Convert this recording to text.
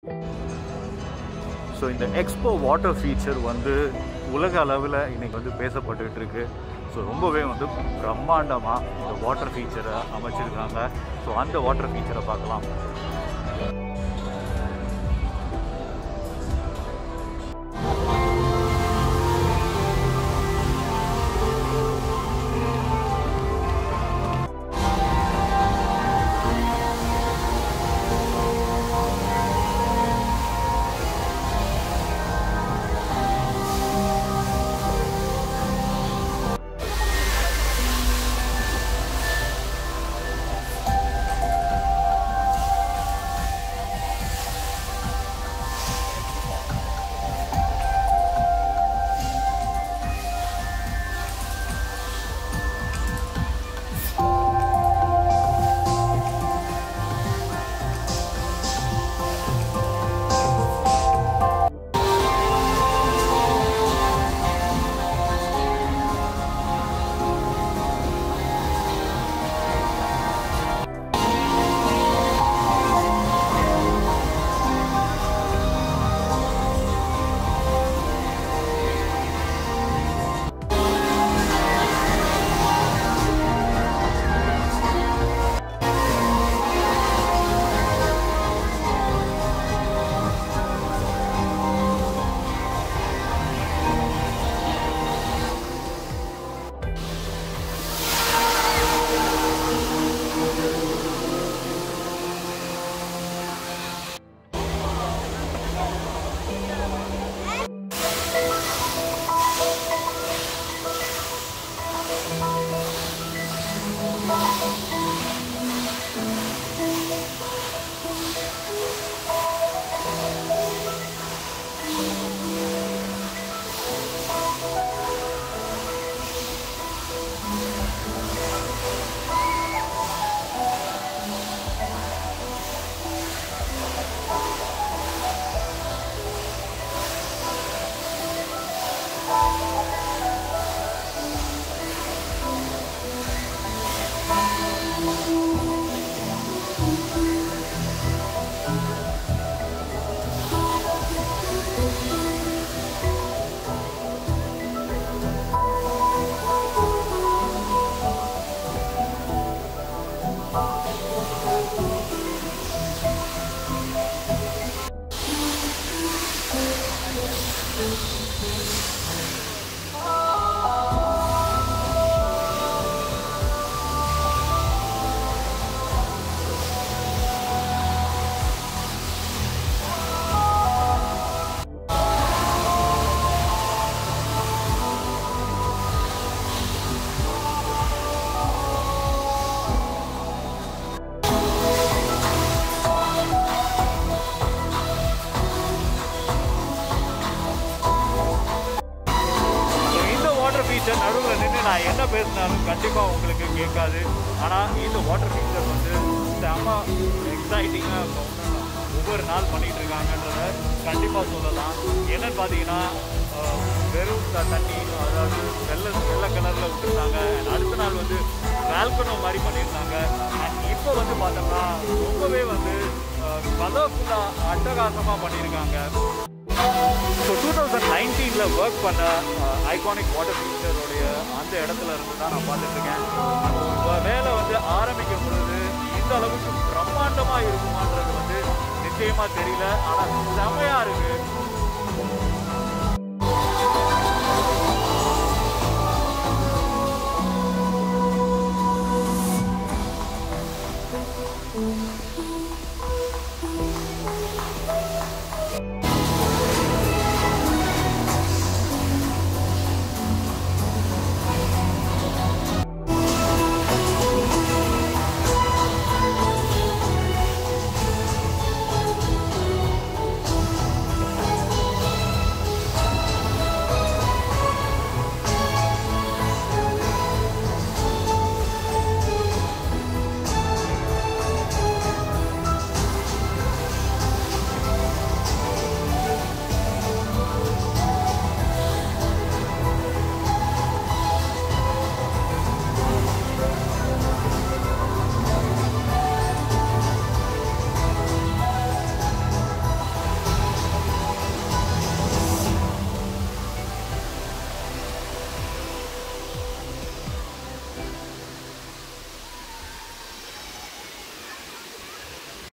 so இந்த expo water feature வந்து உலக அளவில் இன்னைக்கு வந்து பேசப்பட்டுட்டு இருக்கு ஸோ ரொம்பவே வந்து பிரம்மாண்டமாக இந்த வாட்டர் ஃபீச்சரை அமைச்சிருக்காங்க ஸோ அந்த வாட்டர் ஃபீச்சரை பார்க்கலாம் So, இந்த வாட்டர் ஃபீச்சர் நடுவில் நின்று நான் என்ன பேசினாலும் கண்டிப்பாக உங்களுக்கு கேட்காது ஆனால் இந்த வாட்டர் ஃபீச்சர் வந்து செம்ம எக்ஸைட்டிங்காக ஒவ்வொரு நாள் பண்ணிகிட்டு இருக்காங்கன்றத கண்டிப்பாக சொல்லலாம் என்னன்னு பார்த்தீங்கன்னா அஹ், வெறும் த- தண்ணி அதாவது வெள்ளை வெள்ளை கலரில் விட்டுருந்தாங்க And அடுத்த நாள் வந்து வேல்கனோ மாதிரி பண்ணியிருந்தாங்க அண்ட் இப்போ வந்து பார்த்தோம்னா ரொம்பவே வந்து கலர்ஃபுல்லாக அட்டகாசமாக பண்ணியிருக்காங்க ஸோ டூ தௌசண்ட் நைன்டீனில் ஒர்க் பண்ண ஐகானிக் வாட்டர் ஃபீச்சருடைய அந்த இடத்துல இருந்து தான் நான் பார்த்துட்டு இருக்கேன் இப்போ வேலை வந்து ஆரம்பிக்கும் பொழுது இந்த அளவுக்கு பிரம்மாண்டமாக இருக்குமான்றது வந்து நிச்சயமாக தெரியல ஆனால் செமையாக இருக்குது